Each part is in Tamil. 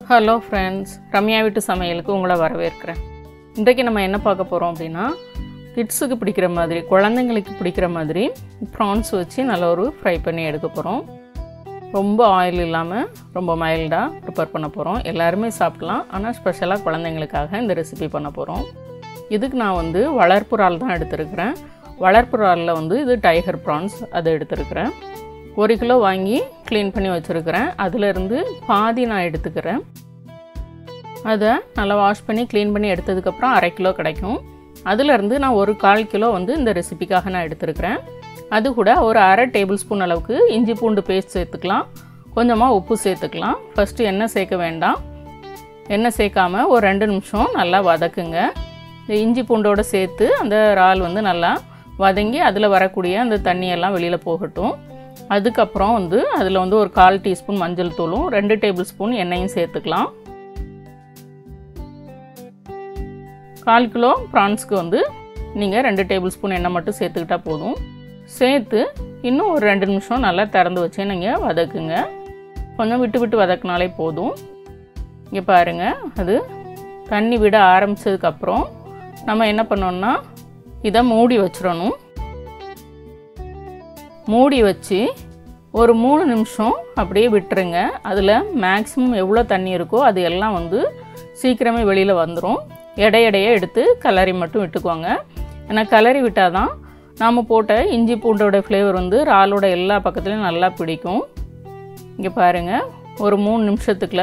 ஹலோ ஃப்ரெண்ட்ஸ் ரம்யா வீட்டு சமையலுக்கு உங்களை வரவேற்கிறேன் இன்றைக்கு நம்ம என்ன பார்க்க போகிறோம் அப்படின்னா கிட்ஸுக்கு பிடிக்கிற மாதிரி குழந்தைங்களுக்கு பிடிக்கிற மாதிரி ப்ரான்ஸ் வச்சு நல்ல ஒரு ஃப்ரை பண்ணி எடுக்க போகிறோம் ரொம்ப ஆயில் இல்லாமல் ரொம்ப மைல்டாக ப்ரிப்பேர் பண்ண போகிறோம் எல்லாருமே சாப்பிடலாம் ஆனால் ஸ்பெஷலாக குழந்தைங்களுக்காக இந்த ரெசிபி பண்ண போகிறோம் இதுக்கு நான் வந்து வளர்ப்பு இறால் தான் எடுத்திருக்கிறேன் வளர்ப்பு இறாலில் வந்து இது டைகர் ப்ரான்ஸ் அதை எடுத்திருக்கிறேன் ஒரு கிலோ வாங்கி க்ளீன் பண்ணி வச்சுருக்கிறேன் அதிலிருந்து பாதி நான் எடுத்துக்கிறேன் அதை நல்லா வாஷ் பண்ணி க்ளீன் பண்ணி எடுத்ததுக்கப்புறம் அரை கிலோ கிடைக்கும் அதிலிருந்து நான் ஒரு கால் கிலோ வந்து இந்த ரெசிபிக்காக நான் எடுத்துருக்கிறேன் அது கூட ஒரு அரை டேபிள் ஸ்பூன் அளவுக்கு இஞ்சி பூண்டு பேஸ்ட் சேர்த்துக்கலாம் கொஞ்சமாக உப்பு சேர்த்துக்கலாம் ஃபஸ்ட்டு எண்ணெய் சேர்க்க வேண்டாம் எண்ணெய் சேர்க்காம ஒரு ரெண்டு நிமிஷம் நல்லா வதக்குங்க இந்த இஞ்சி பூண்டோடு சேர்த்து அந்த இறால் வந்து நல்லா வதங்கி அதில் வரக்கூடிய அந்த தண்ணியெல்லாம் வெளியில் போகட்டும் அதுக்கப்புறம் வந்து அதில் வந்து ஒரு கால் டீஸ்பூன் மஞ்சள் தூளும் ரெண்டு டேபிள் ஸ்பூன் எண்ணெயும் சேர்த்துக்கலாம் கால் கிலோ ப்ரான்ஸ்க்கு வந்து நீங்கள் ரெண்டு டேபிள் ஸ்பூன் எண்ணெய் மட்டும் சேர்த்துக்கிட்டா போதும் சேர்த்து இன்னும் ஒரு ரெண்டு நிமிஷம் நல்லா திறந்து வச்சு நீங்கள் வதக்குங்க கொஞ்சம் விட்டு விட்டு வதக்குனாலே போதும் இங்கே பாருங்கள் அது தண்ணி விட ஆரம்பித்ததுக்கப்புறம் நம்ம என்ன பண்ணோம்னா இதை மூடி வச்சிடணும் மூடி வச்சு ஒரு மூணு நிமிஷம் அப்படியே விட்டுருங்க அதில் மேக்ஸிமம் எவ்வளோ தண்ணி இருக்கோ அது எல்லாம் வந்து சீக்கிரமே வெளியில் வந்துடும் எடையடையே எடுத்து கலரி மட்டும் விட்டுக்குவாங்க ஏன்னா கலரி விட்டால் தான் நாம் போட்ட இஞ்சி பூண்டோட ஃப்ளேவர் வந்து இறாலோட எல்லா பக்கத்துலேயும் நல்லா பிடிக்கும் இங்கே பாருங்கள் ஒரு மூணு நிமிஷத்துக்குள்ள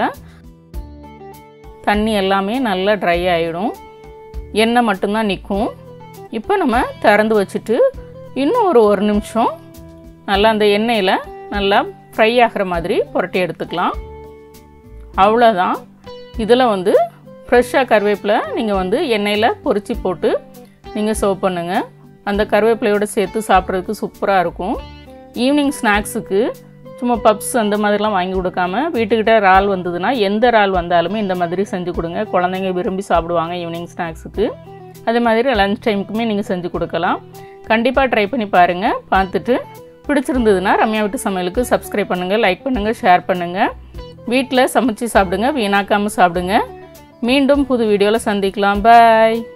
தண்ணி எல்லாமே நல்லா ட்ரை ஆகிடும் எண்ணெய் மட்டும்தான் நிற்கும் இப்போ நம்ம திறந்து வச்சுட்டு இன்னும் ஒரு ஒரு நிமிஷம் நல்லா அந்த எண்ணெயில் நல்லா ஃப்ரை ஆகிற மாதிரி புரட்டி எடுத்துக்கலாம் அவ்வளோதான் இதில் வந்து ஃப்ரெஷ்ஷாக கருவேப்பிலை நீங்கள் வந்து எண்ணெயில் பொரிச்சு போட்டு நீங்கள் சர்வ் பண்ணுங்கள் அந்த கருவேப்பிலையோடு சேர்த்து சாப்பிட்றதுக்கு சூப்பராக இருக்கும் ஈவினிங் ஸ்நாக்ஸுக்கு சும்மா பப்ஸ் அந்த மாதிரிலாம் வாங்கி கொடுக்காம வீட்டுக்கிட்ட இறால் வந்ததுன்னா எந்த இறால் வந்தாலுமே இந்த மாதிரி செஞ்சு கொடுங்க குழந்தைங்க விரும்பி சாப்பிடுவாங்க ஈவினிங் ஸ்நாக்ஸுக்கு அதே மாதிரி லஞ்ச் டைமுக்குமே நீங்கள் செஞ்சு கொடுக்கலாம் கண்டிப்பாக ட்ரை பண்ணி பாருங்கள் பார்த்துட்டு பிடிச்சிருந்ததுன்னா ரம்யா வீட்டு சமையலுக்கு சப்ஸ்கிரைப் பண்ணுங்கள் லைக் பண்ணுங்கள் ஷேர் பண்ணுங்கள் வீட்டில் சமைச்சு சாப்பிடுங்க வீணாக்காமல் சாப்பிடுங்க மீண்டும் புது வீடியோவில் சந்திக்கலாம் பாய்